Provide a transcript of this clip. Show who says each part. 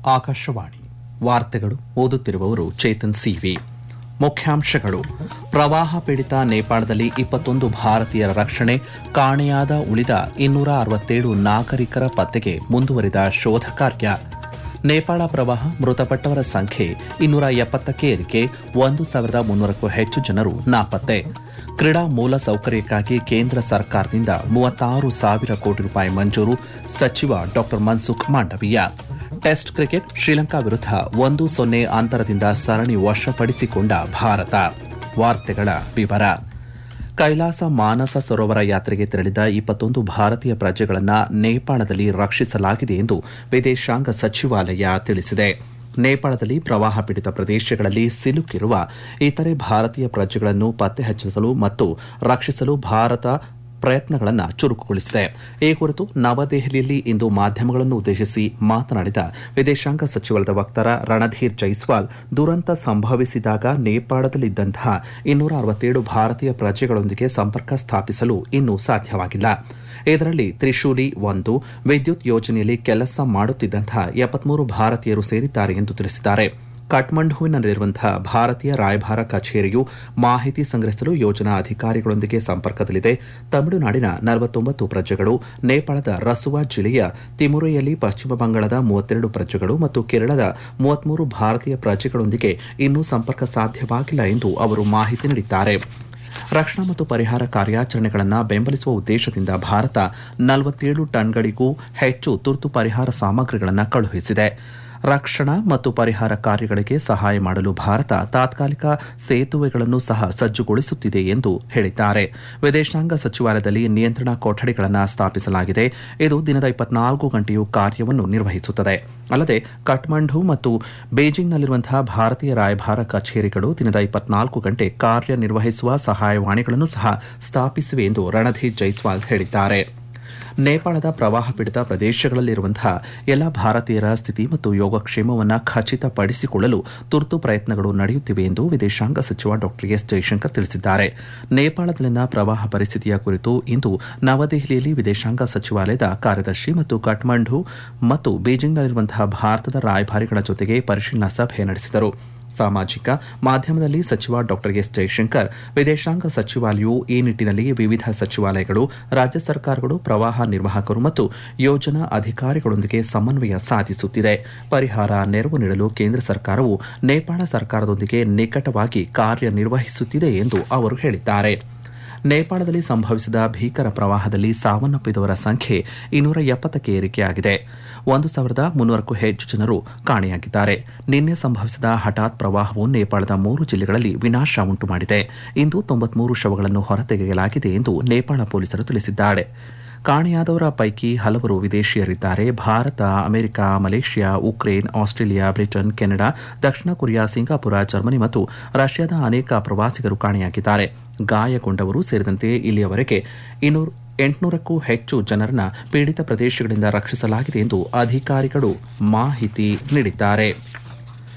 Speaker 1: ಆಕಾಶವಾಣಿ ವಾರ್ತೆಗಳು ಓದುತ್ತಿರುವವರು ಚೇತನ್ ಸಿವಿ ಮುಖ್ಯಾಂಶಗಳು ಪ್ರವಾಹ ಪೀಡಿತ ನೇಪಾಳದಲ್ಲಿ ಇಪ್ಪತ್ತೊಂದು ಭಾರತೀಯರ ರಕ್ಷಣೆ ಕಾಣೆಯಾದ ಉಳಿದ ಇನ್ನೂರ ಅರವತ್ತೇಳು ನಾಗರಿಕರ ಪತ್ತೆಗೆ ಮುಂದುವರಿದ ಶೋಧ ಕಾರ್ಯ ನೇಪಾಳ ಪ್ರವಾಹ ಮೃತಪಟ್ಟವರ ಸಂಖ್ಯೆ ಇನ್ನೂರ ಎಪ್ಪತ್ತಕ್ಕೆ ಏರಿಕೆ ಒಂದು ಸಾವಿರದ ಮುನ್ನೂರಕ್ಕೂ ಹೆಚ್ಚು ಜನರು ನಾಪತ್ತೆ ಕ್ರೀಡಾ ಮೂಲ ಸೌಕರ್ಯಕ್ಕಾಗಿ ಕೇಂದ್ರ ಸರ್ಕಾರದಿಂದ ಮೂವತ್ತಾರು ಸಾವಿರ ಕೋಟಿ ರೂಪಾಯಿ ಮಂಜೂರು ಸಚಿವ ಡಾ ಮನ್ಸುಖ್ ಮಾಂಡವೀಯ ಟೆಸ್ಟ್ ಕ್ರಿಕೆಟ್ ಶ್ರೀಲಂಕಾ ವಿರುದ್ಧ ಒಂದು ಸೊನ್ನೆ ಅಂತರದಿಂದ ಸರಣಿ ವಶಪಡಿಸಿಕೊಂಡ ಭಾರತ ವಾರ್ತೆಗಳ ವಿವರ ಕೈಲಾಸ ಮಾನಸ ಸರೋವರ ಯಾತ್ರೆಗೆ ತೆರಳಿದ ಇಪ್ಪತ್ತೊಂದು ಭಾರತೀಯ ಪ್ರಜೆಗಳನ್ನು ನೇಪಾಳದಲ್ಲಿ ರಕ್ಷಿಸಲಾಗಿದೆ ಎಂದು ವಿದೇಶಾಂಗ ಸಚಿವಾಲಯ ತಿಳಿಸಿದೆ ನೇಪಾಳದಲ್ಲಿ ಪ್ರವಾಹ ಪೀಡಿತ ಪ್ರದೇಶಗಳಲ್ಲಿ ಸಿಲುಕಿರುವ ಇತರೆ ಭಾರತೀಯ ಪ್ರಜೆಗಳನ್ನು ಪತ್ತೆ ಹಚ್ಚಿಸಲು ಮತ್ತು ರಕ್ಷಿಸಲು ಭಾರತ ಪ್ರಯತ್ನಗಳನ್ನು ಚುರುಕುಗೊಳಿಸಿದೆ ಈ ಕುರಿತು ನವದೆಹಲಿಯಲ್ಲಿ ಇಂದು ಮಾಧ್ಯಮಗಳನ್ನು ಉದ್ದೇಶಿಸಿ ಮಾತನಾಡಿದ ವಿದೇಶಾಂಗ ಸಚಿವಾಲಯದ ವಕ್ತಾರ ರಣಧೀರ್ ಜೈಸ್ವಾಲ್ ದುರಂತ ಸಂಭವಿಸಿದಾಗ ನೇಪಾಳದಲ್ಲಿದ್ದಂತಹ ಇನ್ನೂರ ಅರವತ್ತೇಳು ಭಾರತೀಯ ಪ್ರಜೆಗಳೊಂದಿಗೆ ಸಂಪರ್ಕ ಸ್ಥಾಪಿಸಲು ಇನ್ನೂ ಸಾಧ್ಯವಾಗಿಲ್ಲ ಇದರಲ್ಲಿ ತ್ರಿಶೂಲಿ ಒಂದು ವಿದ್ಯುತ್ ಯೋಜನೆಯಲ್ಲಿ ಕೆಲಸ ಮಾಡುತ್ತಿದ್ದಂತಹ ಎಪ್ಪತ್ಮೂರು ಭಾರತೀಯರು ಸೇರಿದ್ದಾರೆ ಎಂದು ತಿಳಿಸಿದ್ದಾರೆ ಕಠ್ಮಂಡುವಿನಲ್ಲಿರುವಂತಹ ಭಾರತೀಯ ರಾಯಭಾರ ಕಚೇರಿಯು ಮಾಹಿತಿ ಸಂಗ್ರಹಿಸಲು ಯೋಜನಾ ಅಧಿಕಾರಿಗಳೊಂದಿಗೆ ಸಂಪರ್ಕದಲ್ಲಿದೆ ತಮಿಳುನಾಡಿನ ನಲವತ್ತೊಂಬತ್ತು ಪ್ರಜೆಗಳು ನೇಪಾಳದ ರಸುವಾ ಜಿಲ್ಲೆಯ ತಿಮುರೆಯಲ್ಲಿ ಪಶ್ಚಿಮ ಬಂಗಾಳದ ಮೂವತ್ತೆರಡು ಪ್ರಜೆಗಳು ಮತ್ತು ಕೇರಳದ ಮೂವತ್ಮೂರು ಭಾರತೀಯ ಪ್ರಜೆಗಳೊಂದಿಗೆ ಇನ್ನೂ ಸಂಪರ್ಕ ಸಾಧ್ಯವಾಗಿಲ್ಲ ಎಂದು ಅವರು ಮಾಹಿತಿ ನೀಡಿದ್ದಾರೆ ರಕ್ಷಣಾ ಮತ್ತು ಪರಿಹಾರ ಕಾರ್ಯಾಚರಣೆಗಳನ್ನು ಬೆಂಬಲಿಸುವ ಉದ್ದೇಶದಿಂದ ಭಾರತ ನಲವತ್ತೇಳು ಟನ್ಗಳಿಗೂ ಹೆಚ್ಚು ತುರ್ತು ಪರಿಹಾರ ಸಾಮಗ್ರಿಗಳನ್ನು ಕಳುಹಿಸಿದೆ ರಕ್ಷಣಾ ಮತ್ತು ಪರಿಹಾರ ಕಾರ್ಯಗಳಿಗೆ ಸಹಾಯ ಮಾಡಲು ಭಾರತ ತಾತ್ಕಾಲಿಕ ಸೇತುವೆಗಳನ್ನು ಸಹ ಸಜ್ಜುಗೊಳಿಸುತ್ತಿದೆ ಎಂದು ಹೇಳಿದ್ದಾರೆ ವಿದೇಶಾಂಗ ಸಚಿವಾಲಯದಲ್ಲಿ ನಿಯಂತ್ರಣ ಕೊಠಡಿಗಳನ್ನು ಸ್ಥಾಪಿಸಲಾಗಿದೆ ಇದು ದಿನದ ಇಪ್ಪತ್ನಾಲ್ಕು ಗಂಟೆಯೂ ಕಾರ್ಯವನ್ನು ನಿರ್ವಹಿಸುತ್ತದೆ ಅಲ್ಲದೆ ಕಠ್ಮಂಡು ಮತ್ತು ಬೇಜಿಂಗ್ನಲ್ಲಿರುವಂತಹ ಭಾರತೀಯ ರಾಯಭಾರ ಕಚೇರಿಗಳು ದಿನದ ಇಪ್ಪತ್ನಾಲ್ಕು ಗಂಟೆ ಕಾರ್ಯನಿರ್ವಹಿಸುವ ಸಹಾಯವಾಣಿಗಳನ್ನು ಸಹ ಸ್ಥಾಪಿಸಿವೆ ಎಂದು ರಣಧೀರ್ ಜೈಸ್ವಾಲ್ ಹೇಳಿದ್ದಾರೆ ನೇಪಾಳದ ಪ್ರವಾಹ ಪೀಡಿತ ಪ್ರದೇಶಗಳಲ್ಲಿರುವಂತಹ ಎಲ್ಲ ಭಾರತೀಯರ ಸ್ಥಿತಿ ಮತ್ತು ಯೋಗಕ್ಷೇಮವನ್ನು ಖಚಿತಪಡಿಸಿಕೊಳ್ಳಲು ತುರ್ತು ಪ್ರಯತ್ನಗಳು ನಡೆಯುತ್ತಿವೆ ಎಂದು ವಿದೇಶಾಂಗ ಸಚಿವ ಡಾ ಎಸ್ ಜೈಶಂಕರ್ ತಿಳಿಸಿದ್ದಾರೆ ನೇಪಾಳದಲ್ಲಿನ ಪ್ರವಾಹ ಪರಿಸ್ಥಿತಿಯ ಕುರಿತು ಇಂದು ನವದೆಹಲಿಯಲ್ಲಿ ವಿದೇಶಾಂಗ ಸಚಿವಾಲಯದ ಕಾರ್ಯದರ್ಶಿ ಮತ್ತು ಕಠ್ಮಂಡು ಮತ್ತು ಬೀಜಿಂಗ್ನಲ್ಲಿರುವಂತಹ ಭಾರತದ ರಾಯಭಾರಿಗಳ ಜೊತೆಗೆ ಪರಿಶೀಲನಾ ಸಭೆ ನಡೆಸಿದರು ಸಾಮಾಜಿಕ ಮಾಧ್ಯಮದಲ್ಲಿ ಸಚಿವ ಡಾ ಎಸ್ ಜೈಶಂಕರ್ ವಿದೇಶಾಂಗ ಸಚಿವಾಲಯವು ಈ ನಿಟ್ಟಿನಲ್ಲಿ ವಿವಿಧ ಸಚಿವಾಲಯಗಳು ರಾಜ್ಯ ಸರ್ಕಾರಗಳು ಪ್ರವಾಹ ನಿರ್ವಾಹಕರು ಮತ್ತು ಯೋಜನಾ ಅಧಿಕಾರಿಗಳೊಂದಿಗೆ ಸಮನ್ವಯ ಸಾಧಿಸುತ್ತಿದೆ ಪರಿಹಾರ ನೆರವು ನೀಡಲು ಕೇಂದ್ರ ಸರ್ಕಾರವು ನೇಪಾಳ ಸರ್ಕಾರದೊಂದಿಗೆ ನಿಕಟವಾಗಿ ಕಾರ್ಯನಿರ್ವಹಿಸುತ್ತಿದೆ ಎಂದು ಅವರು ಹೇಳಿದ್ದಾರೆ ನೇಪಾಳದಲ್ಲಿ ಸಂಭವಿಸಿದ ಭೀಕರ ಪ್ರವಾಹದಲ್ಲಿ ಸಾವನ್ನಪ್ಪಿದವರ ಸಂಖ್ಯೆ ಇನ್ನೂರ ಎಪ್ಪತ್ತಕ್ಕೆ ಏರಿಕೆಯಾಗಿದೆ ಒಂದು ಸಾವಿರದ ಮುನ್ನೂರಕ್ಕೂ ಹೆಚ್ಚು ಜನರು ಕಾಣೆಯಾಗಿದ್ದಾರೆ ನಿನ್ನೆ ಸಂಭವಿಸಿದ ಹಠಾತ್ ಪ್ರವಾಹವು ನೇಪಾಳದ ಮೂರು ಜಿಲ್ಲೆಗಳಲ್ಲಿ ವಿನಾಶ ಉಂಟು ಮಾಡಿದೆ ಇಂದು ತೊಂಬತ್ಮೂರು ಶವಗಳನ್ನು ಹೊರತೆಗೆಯಲಾಗಿದೆ ಎಂದು ನೇಪಾಳ ಪೊಲೀಸರು ತಿಳಿಸಿದ್ದಾರೆ ಕಾಣೆಯಾದವರ ಪೈಕಿ ಹಲವರು ವಿದೇಶಿಯರಿದ್ದಾರೆ Bharat America Malaysia Ukraine Australia Britain Canada ದಕ್ಷಿಣ ಕೊರಿಯಾ ಸಿಂಗಾಪುರ ಜರ್ಮನಿ ಮತ್ತು ರಷ್ಯಾದ ಅನೇಕ ಪ್ರವಾಸಿಗರು ಕಾಣೆಯಾಗಿದ್ದಾರೆ ಗಾಯಗೊಂಡವರು ಸೇರಿದಂತೆ ಇಲ್ಲಿಯವರೆಗೆ ಇನ್ನೂರು ಎಂಟುನೂರಕ್ಕೂ ಹೆಚ್ಚು ಜನರನ್ನ ಪೀಡಿತ ಪ್ರದೇಶಗಳಿಂದ ರಕ್ಷಿಸಲಾಗಿದೆ ಎಂದು ಅಧಿಕಾರಿಗಳು ಮಾಹಿತಿ ನೀಡಿದ್ದಾರೆ